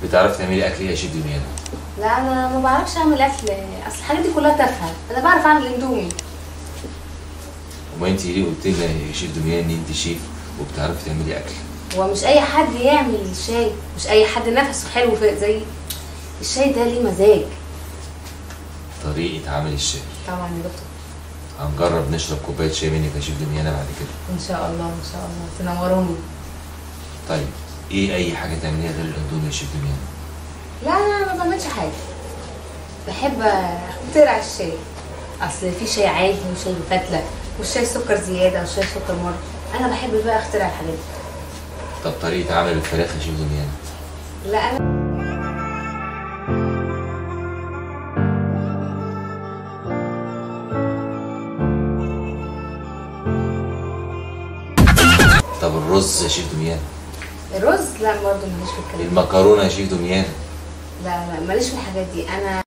بتعرفي تعملي اكل ايه يا شيف دميانه لا انا ما بعرفش اعمل اكل اصل الحاجات دي كلها تافهه انا بعرف اعمل اندومي وما انت ليه قلت لنا يا شيف دميانه ان انت شيف وبتعرفي تعملي اكل هو مش اي حد يعمل شاي مش اي حد نفسه حلو في زي الشاي ده ليه مزاج طريقه عمل الشاي طبعا يا دكتور هنجرب نشرب كوبايه شاي منك يا شيف دميانه بعد كده ان شاء الله ان شاء الله تنوروني طيب ايه اي حاجه تعمليها غير الاندومي يا شيف دميانه لا انا ما بعملش حاجه بحب اخترع الشاي اصل في شاي عادي وشاي بفتله والشاي سكر زياده وشاي سكر مر انا بحب بقى اخترع الحاجات دي طب طريقه عمل الفراخ يا شيف دميانه لا انا طب الرز يا شيف دميانه الرز لا برضه ماليش في الكلام ده. المكرونه يا شيف دميانه لا لا ماليش في الحاجات دي انا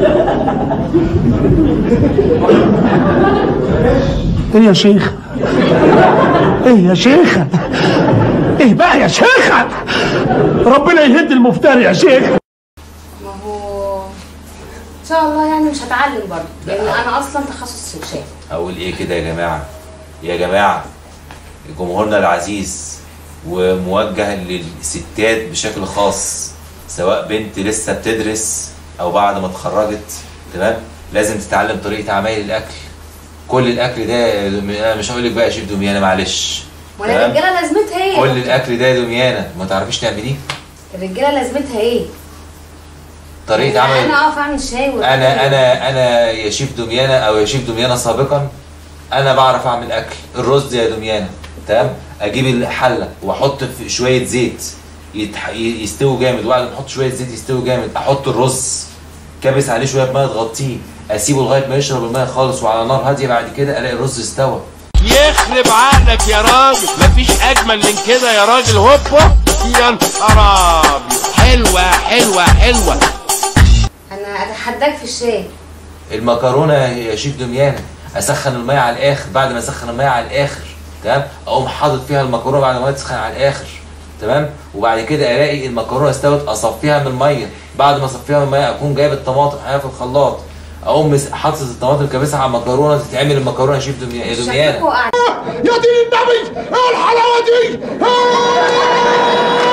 ايه يا شيخ ايه يا شيخة ايه بقى يا شيخة ربنا يهد المفتري يا شيخ ما هو ان شاء الله يعني مش هتعلم برضه لان انا اصلا تخصص شيف اقول ايه كده يا جماعه يا جماعه جمهورنا العزيز وموجه للستات بشكل خاص سواء بنت لسه بتدرس او بعد ما اتخرجت تمام لازم تتعلم طريقه عمايل الاكل كل الاكل ده انا مش هقول لك بقى يا شيف دميانه معلش وانا تمام؟ الرجاله لازمتها ايه كل الاكل ده يا دميانه ما تعرفيش تعمليه الرجاله لازمتها ايه طريقه يعني عمل انا اقف اعمل شاي والراجل- انا انا انا يا شيف دميانه او يا شيف دميانه سابقا انا بعرف اعمل اكل الرز يا دميانه تمام اجيب الحله واحط في شويه زيت يتح... ي- يستوي جامد وبعد ما احط شويه زيت يستوي جامد احط الرز كابس عليه شويه ميه تغطيه اسيبه لغايه ما يشرب الميه خالص وعلى نار هاديه بعد كده الاقي الرز استوى يخرب عقلك يا راجل مفيش اجمل من كده يا راجل هوبا يا نهار أبيض. حلوه حلوه حلوه انا اتحداك في الشاي المكرونه يا شيف دميانه اسخن الميه على الاخر بعد ما اسخن الميه على الاخر تمام اقوم حاطط فيها المكرونه بعد ما تسخن على الاخر تمام وبعد كده الاقي المكرونه استوت اصفيها من الميه بعد ما اصفيها من الميه اكون جايب الطماطم حاجه في الخلاط اقوم مس- حاطط الطماطم كابسها على المكرونه تتعمل المكرونه يا شيف دميانه يا دميانه شكلكوا قاعد يا دين النبي ايه الحلاوه دي